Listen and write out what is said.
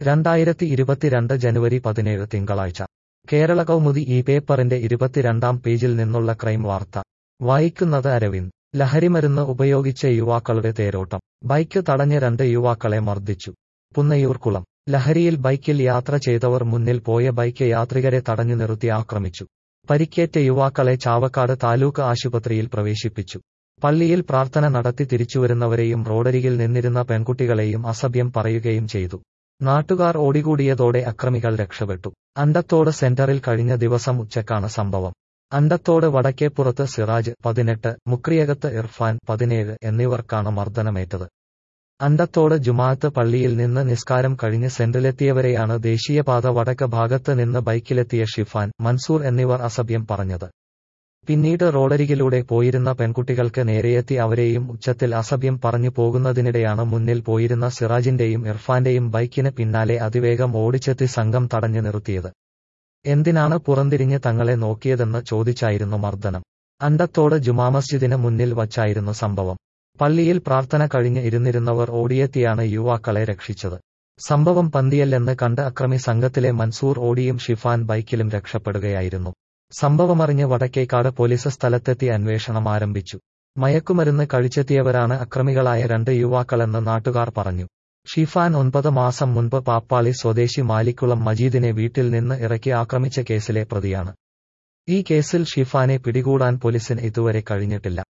രണ്ടായിരത്തി ഇരുപത്തിരണ്ട് ജനുവരി പതിനേഴ് തിങ്കളാഴ്ച കേരള കൗമുദി ഈ പേപ്പറിന്റെ ഇരുപത്തിരണ്ടാം പേജിൽ നിന്നുള്ള ക്രൈം വാർത്ത വായിക്കുന്നത് അരവിന്ദ് ലഹരിമരുന്ന് ഉപയോഗിച്ച യുവാക്കളുടെ തേരോട്ടം ബൈക്ക് തടഞ്ഞ് രണ്ട് യുവാക്കളെ മർദ്ദിച്ചു പുന്നയൂർക്കുളം ലഹരിയിൽ ബൈക്കിൽ യാത്ര ചെയ്തവർ മുന്നിൽ പോയ ബൈക്ക് യാത്രികരെ തടഞ്ഞു നിർത്തി ആക്രമിച്ചു പരിക്കേറ്റ യുവാക്കളെ ചാവക്കാട് താലൂക്ക് ആശുപത്രിയിൽ പ്രവേശിപ്പിച്ചു പള്ളിയിൽ പ്രാർത്ഥന നടത്തി തിരിച്ചുവരുന്നവരെയും റോഡരികിൽ നിന്നിരുന്ന പെൺകുട്ടികളെയും അസഭ്യം പറയുകയും ചെയ്തു നാട്ടുകാർ ഓടികൂടിയതോടെ അക്രമികൾ രക്ഷപ്പെട്ടു അണ്ടത്തോട് സെന്ററിൽ കഴിഞ്ഞ ദിവസം ഉച്ചക്കാണ് സംഭവം അണ്ടത്തോട് വടക്കേപ്പുറത്ത് സിറാജ് പതിനെട്ട് മുക്രിയകത്ത് ഇർഫാൻ പതിനേഴ് എന്നിവർക്കാണ് മർദ്ദനമേറ്റത് അണ്ടത്തോട് ജുമാഅത്ത് പള്ളിയിൽ നിന്ന് നിസ്കാരം കഴിഞ്ഞ് സെന്ററിലെത്തിയവരെയാണ് ദേശീയപാത വടക്ക് ഭാഗത്ത് നിന്ന് ബൈക്കിലെത്തിയ ഷിഫാൻ മൻസൂർ എന്നിവർ അസഭ്യം പറഞ്ഞത് പിന്നീട് റോഡരികിലൂടെ പോയിരുന്ന പെൺകുട്ടികൾക്ക് നേരെയെത്തി അവരെയും ഉച്ചത്തിൽ അസഭ്യം പറഞ്ഞു പോകുന്നതിനിടെയാണ് മുന്നിൽ പോയിരുന്ന സിറാജിന്റെയും ഇർഫാന്റെയും ബൈക്കിന് പിന്നാലെ അതിവേഗം ഓടിച്ചെത്തി സംഘം തടഞ്ഞു നിർത്തിയത് എന്തിനാണ് പുറംതിരിഞ്ഞ് തങ്ങളെ നോക്കിയതെന്ന് ചോദിച്ചായിരുന്നു മർദ്ദനം അണ്ടത്തോട് ജുമാ മസ്ജിദിന് മുന്നിൽ വച്ചായിരുന്നു സംഭവം പള്ളിയിൽ പ്രാർത്ഥന കഴിഞ്ഞ് ഇരുന്നിരുന്നവർ ഓടിയെത്തിയാണ് യുവാക്കളെ രക്ഷിച്ചത് സംഭവം പന്തിയല്ലെന്ന് കണ്ട് അക്രമി സംഘത്തിലെ മൻസൂർ ഓടിയും ഷിഫാൻ ബൈക്കിലും രക്ഷപ്പെടുകയായിരുന്നു സംഭവമറിഞ്ഞ് വടക്കേക്കാട് പോലീസ് സ്ഥലത്തെത്തി അന്വേഷണം ആരംഭിച്ചു മയക്കുമരുന്ന് കഴിച്ചെത്തിയവരാണ് അക്രമികളായ രണ്ട് യുവാക്കളെന്ന് നാട്ടുകാർ പറഞ്ഞു ഷിഫാൻ ഒൻപത് മാസം മുൻപ് പാപ്പാളി സ്വദേശി മാലിക്കുളം മജീദിനെ വീട്ടിൽ നിന്ന് ഇറക്കി ആക്രമിച്ച കേസിലെ പ്രതിയാണ് ഈ കേസിൽ ഷിഫാനെ പിടികൂടാൻ പോലീസിന് ഇതുവരെ കഴിഞ്ഞിട്ടില്ല